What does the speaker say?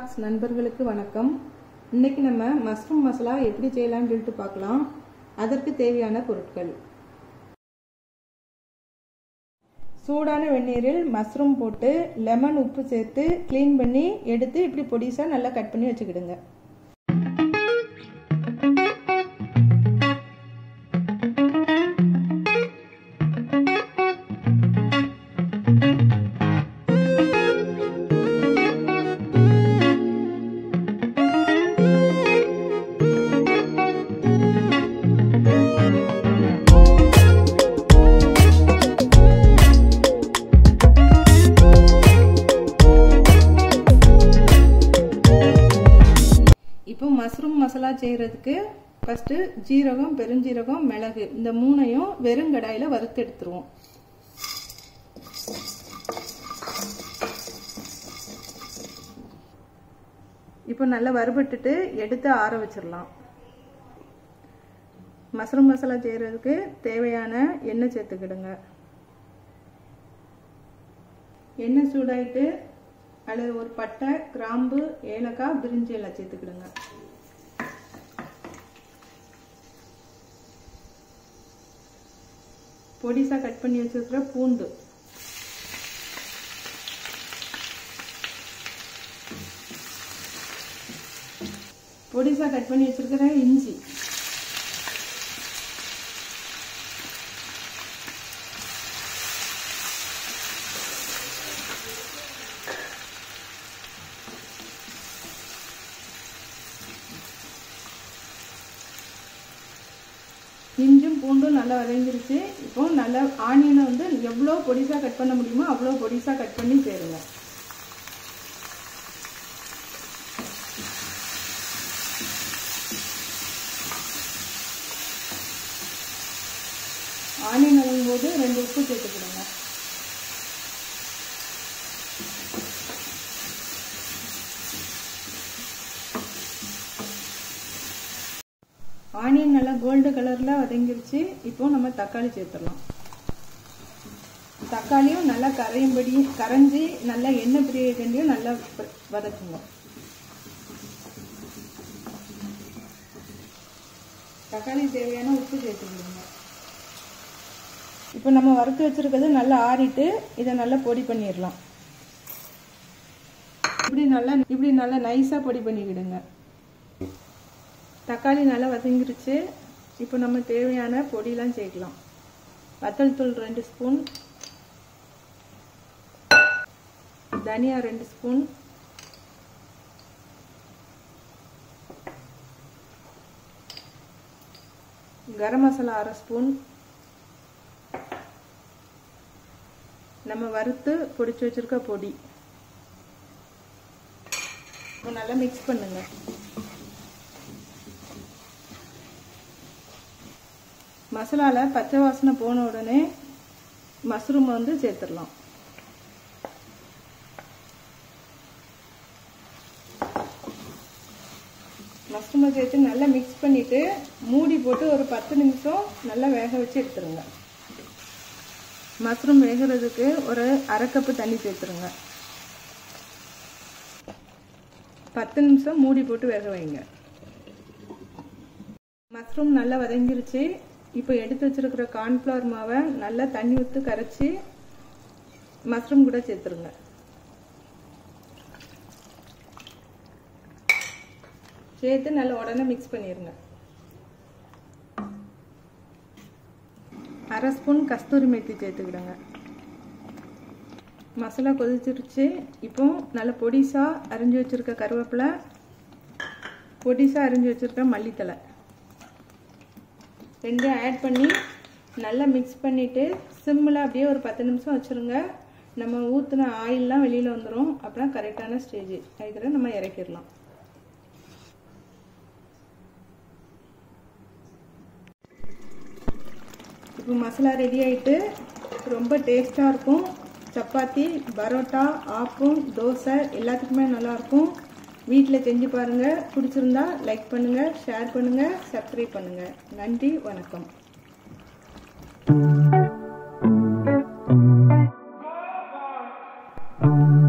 Tax நண்பர்களுக்கு வணக்கம் இன்னைக்கு நம்ம மஷ்ரூம் மசாலா எப்படி செய்யலாம்னு சொல்லிட்டு பார்க்கலாம் அதற்கு தேவையான பொருட்கள் சூடான வெந்நீரில் மஷ்ரூம் போட்டு லெமன் உப்பு சேர்த்து க்ளீன் பண்ணி எடுத்து இப்படி பொடிசாக நல்லா கட் பண்ணி வச்சுக்கிடுங்க இப்போ மஷ்ரூம் மசாலா செய்கிறதுக்கு ஃபஸ்ட்டு ஜீரகம் பெருஞ்சீரகம் மிளகு இந்த மூணையும் வெறும் கடாயில் வறுத்து எடுத்துருவோம் இப்போ நல்லா வறுபட்டுட்டு எடுத்து ஆற வச்சிடலாம் மஷ்ரூம் மசாலா செய்கிறதுக்கு தேவையான எண்ணெய் சேர்த்துக்கிடுங்க எண்ணெய் சூடாயிட்டு அதில் ஒரு பட்டை கிராம்பு ஏலக்காய் பிரிஞ்சி எல்லாம் சேர்த்துக்கிடுங்க பொடிசாக கட் பண்ணி வச்சிருக்கிற பூண்டு பொடிசாக கட் பண்ணி வச்சிருக்கிற இஞ்சி இஞ்சும் பூண்டும் நல்லா வதங்கிருச்சு இப்போ நல்லா ஆனியனை வந்து எவ்வளோ பொடிசாக கட் பண்ண முடியுமோ அவ்வளோ பொடிசாக கட் பண்ணி சேருங்க ஆனியன் வதங்கும் போது ரெண்டு உப்பு சேர்த்துக்கிடுங்க ஆனியன் நல்லா கோல்டு கலரில் வதங்கிருச்சு இப்போ நம்ம தக்காளி சேர்த்துடலாம் தக்காளியும் நல்லா கரையும்படி கரைஞ்சி நல்லா எண்ணெய் பிரியண்டியும் நல்லா வதக்குங்க தக்காளி தேவையான உப்பு சேர்த்துக்கிடுங்க இப்போ நம்ம வறுத்து வச்சிருக்கிறது நல்லா ஆறிட்டு இதை நல்லா பொடி பண்ணிடலாம் இப்படி நல்லா இப்படி நல்லா நைஸாக பொடி பண்ணிக்கிடுங்க தக்காளி நல்லா வதங்கிருச்சு இப்போ நம்ம தேவையான பொடியெலாம் சேர்க்கலாம் வத்தல் தூள் ரெண்டு ஸ்பூன் தனியா ரெண்டு ஸ்பூன் கரம் மசாலா அரை ஸ்பூன் நம்ம வறுத்து பொடிச்சு வச்சிருக்க பொடி நல்லா மிக்ஸ் பண்ணுங்க மசாலாவில் பச்சை வாசனை போன உடனே மஷ்ரூம் வந்து சேர்த்துடலாம் மஷ்ரூமை சேர்த்து நல்லா மிக்ஸ் பண்ணிவிட்டு மூடி போட்டு ஒரு பத்து நிமிஷம் நல்லா வேக வச்சு எடுத்துருங்க மஷ்ரூம் வேகிறதுக்கு ஒரு அரை கப்பு தண்ணி சேர்த்துருங்க பத்து நிமிஷம் மூடி போட்டு வேக வைங்க மஷ்ரூம் நல்லா வதங்கிருச்சு இப்போ எடுத்து வச்சிருக்கிற கார்ன்ஃப்ளவர் மாவை நல்லா தண்ணி ஊற்றி கரைச்சி மஷ்ரூம் கூட சேர்த்துருங்க சேர்த்து நல்லா உடனே மிக்ஸ் பண்ணிடுங்க அரை ஸ்பூன் கஸ்தூரி மெத்தி சேர்த்துக்கிடுங்க மசாலா கொதிச்சிருச்சு இப்போ நல்ல பொடிசாக அரிஞ்சு வச்சுருக்க கருவேப்பிலை பொடிசாக அரிஞ்சு வச்சுருக்க மல்லித்தலை ரெண்டையும் ஆட் பண்ணி நல்லா மிக்ஸ் பண்ணிவிட்டு சிம்மில் அப்படியே ஒரு பத்து நிமிஷம் வச்சுருங்க நம்ம ஊற்றின ஆயிலெலாம் வெளியில் வந்துடும் அப்புறம் கரெக்டான ஸ்டேஜ் அதுக்கு நம்ம இறக்கிடலாம் இப்போ மசாலா ரெடி ஆகிட்டு ரொம்ப டேஸ்ட்டாக இருக்கும் சப்பாத்தி பரோட்டா ஆப்பம் தோசை எல்லாத்துக்குமே நல்லாயிருக்கும் வீட்டில் செஞ்சு பாருங்கள் பிடிச்சிருந்தா லைக் பண்ணுங்கள் ஷேர் பண்ணுங்கள் சப்ஸ்கிரைப் பண்ணுங்கள் நன்றி வணக்கம் Thank you.